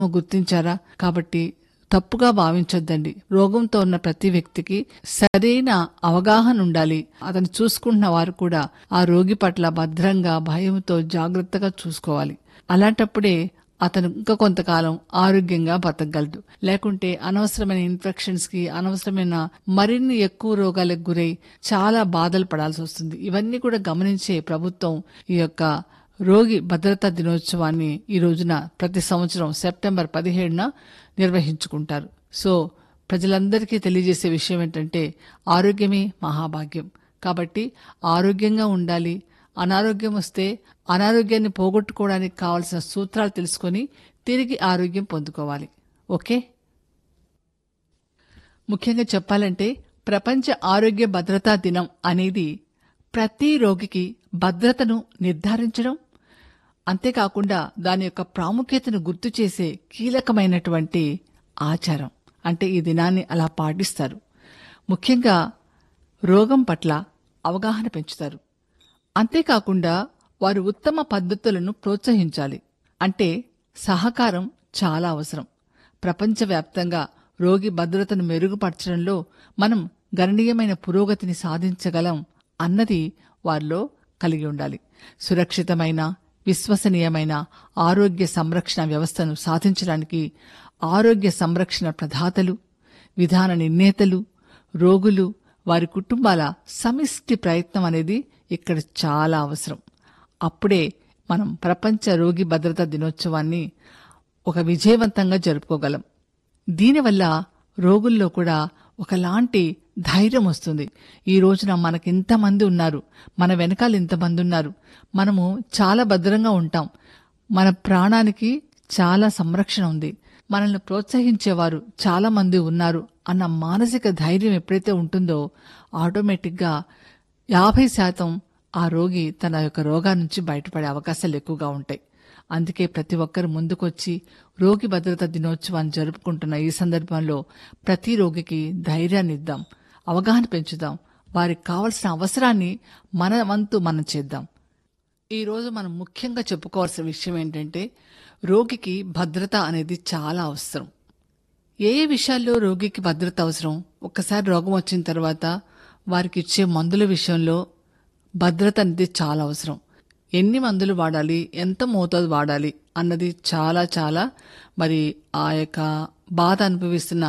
గుర్తించారా కాబట్టి తప్పుగా భావించొద్దండి రోగంతో ఉన్న ప్రతి వ్యక్తికి సరైన అవగాహన ఉండాలి అతను చూసుకుంటున్న వారు కూడా ఆ రోగి పట్ల భద్రంగా భయంతో జాగ్రత్తగా చూసుకోవాలి అలాంటప్పుడే అతను ఇంకా కొంతకాలం ఆరోగ్యంగా బతకగలడు లేకుంటే అనవసరమైన ఇన్ఫెక్షన్స్ కి అనవసరమైన మరిన్ని ఎక్కువ రోగాలకు గురై చాలా బాధలు పడాల్సి వస్తుంది ఇవన్నీ కూడా గమనించే ప్రభుత్వం ఈ యొక్క రోగి భద్రతా దినోత్సవాన్ని ఈ రోజున ప్రతి సంవత్సరం సెప్టెంబర్ పదిహేడున నిర్వహించుకుంటారు సో ప్రజలందరికీ తెలియజేసే విషయం ఏంటంటే ఆరోగ్యమే మహాభాగ్యం కాబట్టి ఆరోగ్యంగా ఉండాలి అనారోగ్యం వస్తే అనారోగ్యాన్ని పోగొట్టుకోవడానికి కావాల్సిన సూత్రాలు తెలుసుకొని తిరిగి ఆరోగ్యం పొందుకోవాలి ఓకే ముఖ్యంగా చెప్పాలంటే ప్రపంచ ఆరోగ్య భద్రతా దినం అనేది ప్రతి రోగికి భద్రతను నిర్ధారించడం అంతేకాకుండా దాని యొక్క ప్రాముఖ్యతను గుర్తు చేసే కీలకమైనటువంటి ఆచారం అంటే ఈ దినాన్ని అలా పాటిస్తారు ముఖ్యంగా రోగం పట్ల అవగాహన పెంచుతారు అంతేకాకుండా వారు ఉత్తమ పద్ధతులను ప్రోత్సహించాలి అంటే సహకారం చాలా అవసరం ప్రపంచవ్యాప్తంగా రోగి భద్రతను మెరుగుపరచడంలో మనం గణనీయమైన పురోగతిని సాధించగలం అన్నది వారిలో కలిగి ఉండాలి సురక్షితమైన విశ్వసనీయమైన ఆరోగ్య సంరక్షణ వ్యవస్థను సాధించడానికి ఆరోగ్య సంరక్షణ ప్రదాతలు విధాన నిర్ణేతలు రోగులు వారి కుటుంబాల సమిష్టి ప్రయత్నం అనేది ఇక్కడ చాలా అవసరం అప్పుడే మనం ప్రపంచ రోగి భద్రతా దినోత్సవాన్ని ఒక విజయవంతంగా జరుపుకోగలం దీనివల్ల రోగుల్లో కూడా ఒకలాంటి ధైర్యం వస్తుంది ఈ రోజున మనకి ఇంతమంది ఉన్నారు మన వెనకాల ఇంతమంది ఉన్నారు మనము చాలా భద్రంగా ఉంటాం మన ప్రాణానికి చాలా సంరక్షణ ఉంది మనల్ని ప్రోత్సహించేవారు చాలా మంది ఉన్నారు అన్న మానసిక ధైర్యం ఎప్పుడైతే ఉంటుందో ఆటోమేటిక్గా యాభై శాతం ఆ రోగి తన యొక్క రోగా నుంచి బయటపడే అవకాశాలు ఎక్కువగా ఉంటాయి అందుకే ప్రతి ఒక్కరు ముందుకొచ్చి రోగి భద్రతా దినోత్సవాన్ని జరుపుకుంటున్న ఈ సందర్భంలో ప్రతి రోగికి ధైర్యాన్ని ఇద్దాం అవగాహన పెంచుదాం వారికి కావలసిన అవసరాన్ని మన వంతు మనం చేద్దాం ఈ రోజు మనం ముఖ్యంగా చెప్పుకోవాల్సిన విషయం ఏంటంటే రోగికి భద్రత అనేది చాలా అవసరం ఏ ఏ విషయాల్లో రోగికి భద్రత అవసరం ఒక్కసారి రోగం వచ్చిన తర్వాత వారికి ఇచ్చే మందుల విషయంలో భద్రత అనేది చాలా అవసరం ఎన్ని మందులు వాడాలి ఎంత మోతాదు వాడాలి అన్నది చాలా చాలా మరి ఆ యొక్క బాధ అనుభవిస్తున్న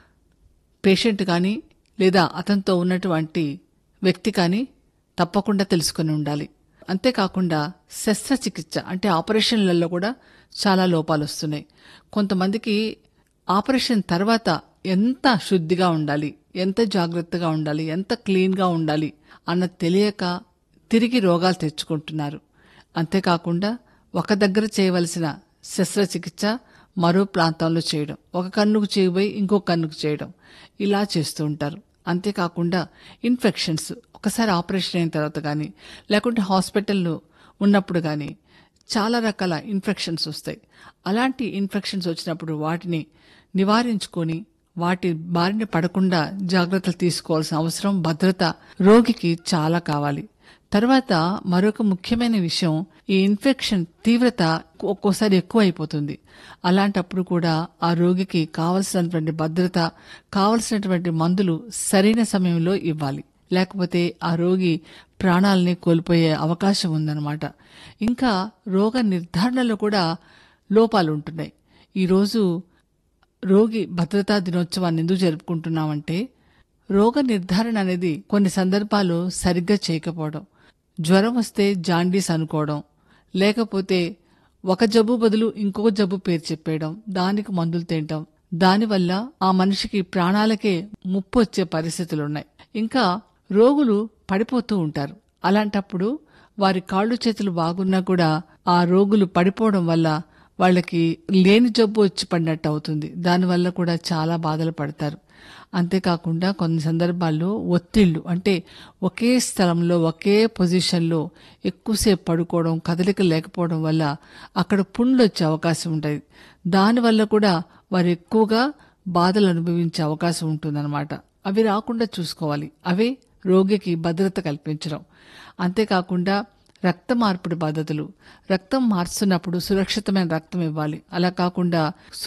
పేషెంట్ కానీ లేదా అతనితో ఉన్నటువంటి వ్యక్తి కానీ తప్పకుండా తెలుసుకొని ఉండాలి అంతేకాకుండా శస్త్రచికిత్స అంటే ఆపరేషన్లలో కూడా చాలా లోపాలు వస్తున్నాయి కొంతమందికి ఆపరేషన్ తర్వాత ఎంత శుద్ధిగా ఉండాలి ఎంత జాగ్రత్తగా ఉండాలి ఎంత క్లీన్గా ఉండాలి అన్నది తెలియక తిరిగి రోగాలు తెచ్చుకుంటున్నారు అంతేకాకుండా ఒక దగ్గర చేయవలసిన శస్త్రచికిత్స మరో ప్రాంతంలో చేయడం ఒక కన్నుకు చేయబోయి ఇంకో కన్నుకు చేయడం ఇలా చేస్తూ ఉంటారు అంతేకాకుండా ఇన్ఫెక్షన్స్ ఒకసారి ఆపరేషన్ అయిన తర్వాత కానీ లేకుంటే హాస్పిటల్లో ఉన్నప్పుడు కానీ చాలా రకాల ఇన్ఫెక్షన్స్ వస్తాయి అలాంటి ఇన్ఫెక్షన్స్ వచ్చినప్పుడు వాటిని నివారించుకొని వాటి బారిన పడకుండా జాగ్రత్తలు తీసుకోవాల్సిన అవసరం భద్రత రోగికి చాలా కావాలి తర్వాత మరొక ముఖ్యమైన విషయం ఈ ఇన్ఫెక్షన్ తీవ్రత ఒక్కోసారి ఎక్కువ అయిపోతుంది అలాంటప్పుడు కూడా ఆ రోగికి కావలసినటువంటి భద్రత కావలసినటువంటి మందులు సరైన సమయంలో ఇవ్వాలి లేకపోతే ఆ రోగి ప్రాణాలని కోల్పోయే అవకాశం ఉందన్నమాట ఇంకా రోగ నిర్ధారణలో కూడా లోపాలు ఉంటున్నాయి ఈరోజు రోగి భద్రతా దినోత్సవాన్ని ఎందుకు జరుపుకుంటున్నామంటే రోగ నిర్ధారణ అనేది కొన్ని సందర్భాలు సరిగ్గా చేయకపోవడం జ్వరం వస్తే జాండీస్ అనుకోవడం లేకపోతే ఒక జబ్బు బదులు ఇంకొక జబ్బు పేరు చెప్పేయడం దానికి మందులు తినటం దానివల్ల ఆ మనిషికి ప్రాణాలకే ముప్పు వచ్చే పరిస్థితులు ఉన్నాయి ఇంకా రోగులు పడిపోతూ ఉంటారు అలాంటప్పుడు వారి కాళ్ళు చేతులు బాగున్నా కూడా ఆ రోగులు పడిపోవడం వల్ల వాళ్ళకి లేని జబ్బు వచ్చి పడినట్టు అవుతుంది దానివల్ల కూడా చాలా బాధలు పడతారు అంతేకాకుండా కొన్ని సందర్భాల్లో ఒత్తిళ్లు అంటే ఒకే స్థలంలో ఒకే పొజిషన్లో ఎక్కువసేపు పడుకోవడం కదలిక లేకపోవడం వల్ల అక్కడ పుండ్లు వచ్చే అవకాశం ఉంటుంది దానివల్ల కూడా వారు ఎక్కువగా బాధలు అనుభవించే అవకాశం ఉంటుందన్నమాట అవి రాకుండా చూసుకోవాలి అవే రోగికి భద్రత కల్పించడం అంతేకాకుండా రక్త మార్పిడి పద్ధతులు రక్తం మార్చుతున్నప్పుడు సురక్షితమైన రక్తం ఇవ్వాలి అలా కాకుండా